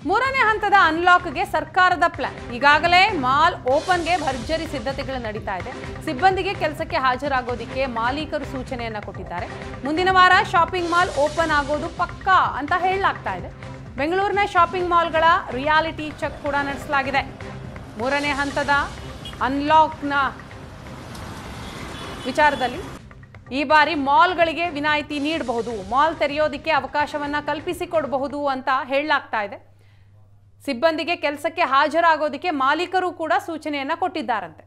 ಮೂರನೇ ಹಂತದ ಅನ್ಲಾಕ್ಗೆ ಸರ್ಕಾರದ ಪ್ಲಾನ್ ಈಗಾಗಲೇ ಮಾಲ್ ಓಪನ್ಗೆ ಭರ್ಜರಿ ಸಿದ್ಧತೆಗಳು ನಡೀತಾ ಇದೆ ಸಿಬ್ಬಂದಿಗೆ ಕೆಲಸಕ್ಕೆ ಹಾಜರಾಗೋದಿಕ್ಕೆ ಮಾಲೀಕರು ಸೂಚನೆಯನ್ನ ಕೊಟ್ಟಿದ್ದಾರೆ ಮುಂದಿನ ವಾರ ಶಾಪಿಂಗ್ ಮಾಲ್ ಓಪನ್ ಆಗೋದು ಪಕ್ಕಾ ಅಂತ ಹೇಳಲಾಗ್ತಾ ಇದೆ ಬೆಂಗಳೂರಿನ ಶಾಪಿಂಗ್ ಮಾಲ್ಗಳ ರಿಯಾಲಿಟಿ ಚೆಕ್ ಕೂಡ ನಡೆಸಲಾಗಿದೆ ಮೂರನೇ ಹಂತದ ಅನ್ಲಾಕ್ನ ವಿಚಾರದಲ್ಲಿ ಈ ಬಾರಿ ಮಾಲ್ಗಳಿಗೆ ವಿನಾಯಿತಿ ನೀಡಬಹುದು ಮಾಲ್ ತೆರೆಯೋದಕ್ಕೆ ಅವಕಾಶವನ್ನ ಕಲ್ಪಿಸಿಕೊಡಬಹುದು ಅಂತ ಹೇಳಲಾಗ್ತಾ ಇದೆ ಸಿಬ್ಬಂದಿಗೆ ಕೆಲಸಕ್ಕೆ ಹಾಜರಾಗೋದಕ್ಕೆ ಮಾಲೀಕರು ಕೂಡ ಸೂಚನೆಯನ್ನ ಕೊಟ್ಟಿದ್ದಾರಂತೆ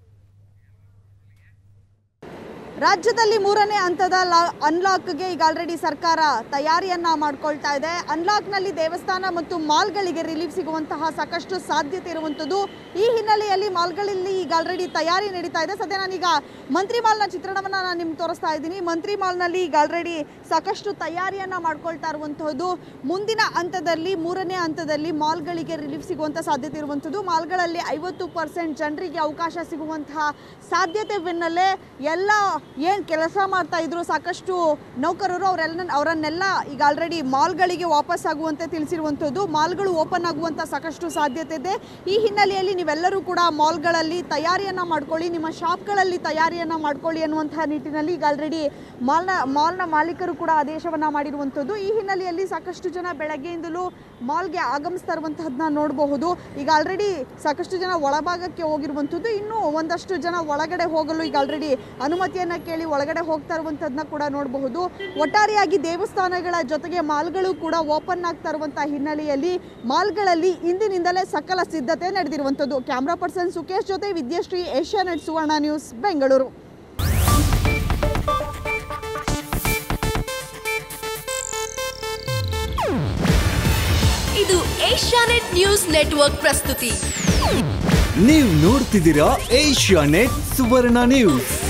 ರಾಜ್ಯದಲ್ಲಿ ಮೂರನೇ ಹಂತದ ಲಾ- ಅನ್ಲಾಕ್ಗೆ ಈಗ ಆಲ್ರೆಡಿ ಸರ್ಕಾರ ತಯಾರಿಯನ್ನ ಮಾಡ್ಕೊಳ್ತಾ ಇದೆ ಅನ್ಲಾಕ್ನಲ್ಲಿ ದೇವಸ್ಥಾನ ಮತ್ತು ಮಾಲ್ಗಳಿಗೆ ರಿಲೀಫ್ ಸಿಗುವಂತಹ ಸಾಕಷ್ಟು ಸಾಧ್ಯತೆ ಇರುವಂಥದ್ದು ಈ ಹಿನ್ನೆಲೆಯಲ್ಲಿ ಮಾಲ್ಗಳಲ್ಲಿ ಈಗ ಆಲ್ರೆಡಿ ತಯಾರಿ ನಡೀತಾ ಇದೆ ಸದ್ಯ ನಾನೀಗ ಮಂತ್ರಿ ಮಾಲ್ನ ಚಿತ್ರಣವನ್ನು ನಾನು ನಿಮ್ಗೆ ತೋರಿಸ್ತಾ ಇದ್ದೀನಿ ಮಂತ್ರಿ ಮಾಲ್ನಲ್ಲಿ ಈಗ ಆಲ್ರೆಡಿ ಸಾಕಷ್ಟು ತಯಾರಿಯನ್ನ ಮಾಡ್ಕೊಳ್ತಾ ಇರುವಂತಹದ್ದು ಮುಂದಿನ ಹಂತದಲ್ಲಿ ಮೂರನೇ ಹಂತದಲ್ಲಿ ಮಾಲ್ಗಳಿಗೆ ರಿಲೀಫ್ ಸಿಗುವಂಥ ಸಾಧ್ಯತೆ ಇರುವಂಥದ್ದು ಮಾಲ್ಗಳಲ್ಲಿ ಐವತ್ತು ಪರ್ಸೆಂಟ್ ಜನರಿಗೆ ಅವಕಾಶ ಸಿಗುವಂತಹ ಸಾಧ್ಯತೆ ಬೆನ್ನಲ್ಲೇ ಎಲ್ಲ ಏನು ಕೆಲಸ ಮಾಡ್ತಾ ಇದ್ರು ಸಾಕಷ್ಟು ನೌಕರರು ಅವರೆಲ್ಲ ಅವರನ್ನೆಲ್ಲ ಈಗ ಆಲ್ರೆಡಿ ಮಾಲ್ಗಳಿಗೆ ವಾಪಸ್ ಆಗುವಂತೆ ತಿಳಿಸಿರುವಂಥದ್ದು ಮಾಲ್ಗಳು ಓಪನ್ ಆಗುವಂಥ ಸಾಕಷ್ಟು ಸಾಧ್ಯತೆ ಇದೆ ಈ ಹಿನ್ನೆಲೆಯಲ್ಲಿ ನೀವೆಲ್ಲರೂ ಕೂಡ ಮಾಲ್ಗಳಲ್ಲಿ ತಯಾರಿಯನ್ನು ಮಾಡ್ಕೊಳ್ಳಿ ನಿಮ್ಮ ಶಾಪ್ಗಳಲ್ಲಿ ತಯಾರಿಯನ್ನು ಮಾಡ್ಕೊಳ್ಳಿ ಅನ್ನುವಂತಹ ನಿಟ್ಟಿನಲ್ಲಿ ಈಗ ಆಲ್ರೆಡಿ ಮಾಲ್ನ ಮಾಲ್ನ ಮಾಲೀಕರು ಕೂಡ ಆದೇಶವನ್ನು ಮಾಡಿರುವಂಥದ್ದು ಈ ಹಿನ್ನೆಲೆಯಲ್ಲಿ ಸಾಕಷ್ಟು ಜನ ಬೆಳಗ್ಗೆಯಿಂದಲೂ ಮಾಲ್ಗೆ ಆಗಮಿಸ್ತಾ ಇರುವಂತಹದ್ದನ್ನ ನೋಡಬಹುದು ಈಗ ಆಲ್ರೆಡಿ ಸಾಕಷ್ಟು ಜನ ಒಳಭಾಗಕ್ಕೆ ಹೋಗಿರುವಂಥದ್ದು ಇನ್ನೂ ಒಂದಷ್ಟು ಜನ ಒಳಗಡೆ ಹೋಗಲು ಈಗ ಆಲ್ರೆಡಿ ಅನುಮತಿಯನ್ನ ಕೇಳಿ ಒಳಗಡೆ ಹೋಗ್ತಾ ಇರುವಂಥದ್ದನ್ನ ಕೂಡ ನೋಡಬಹುದು ಒಟ್ಟಾರೆಯಾಗಿ ದೇವಸ್ಥಾನಗಳ ಜೊತೆಗೆ ಮಾಲ್ಗಳು ಕೂಡ ಓಪನ್ ಆಗ್ತಾ ಇರುವಂತಹ ಹಿನ್ನೆಲೆಯಲ್ಲಿ ಮಾಲ್ಗಳಲ್ಲಿ ಇಂದಿನಿಂದಲೇ ಸಕಲ ಸಿದ್ಧತೆ ನಡೆದಿರುವಂಥದ್ದು ಕ್ಯಾಮ್ರಾ ಪರ್ಸನ್ ಸುಕೇಶ್ ಜೊತೆ ವಿದ್ಯಾಶ್ರೀ ಏಷ್ಯಾನೆಟ್ ಸುವರ್ಣ ನ್ಯೂಸ್ ಬೆಂಗಳೂರು ಇದು ಏಷ್ಯಾನೆಟ್ ನ್ಯೂಸ್ ನೆಟ್ವರ್ಕ್ ಪ್ರಸ್ತುತಿ ನೀವು ನೋಡ್ತಿದ್ದೀರಾ ಏಷ್ಯಾ ನೆಟ್ ಸುವರ್ಣ ನ್ಯೂಸ್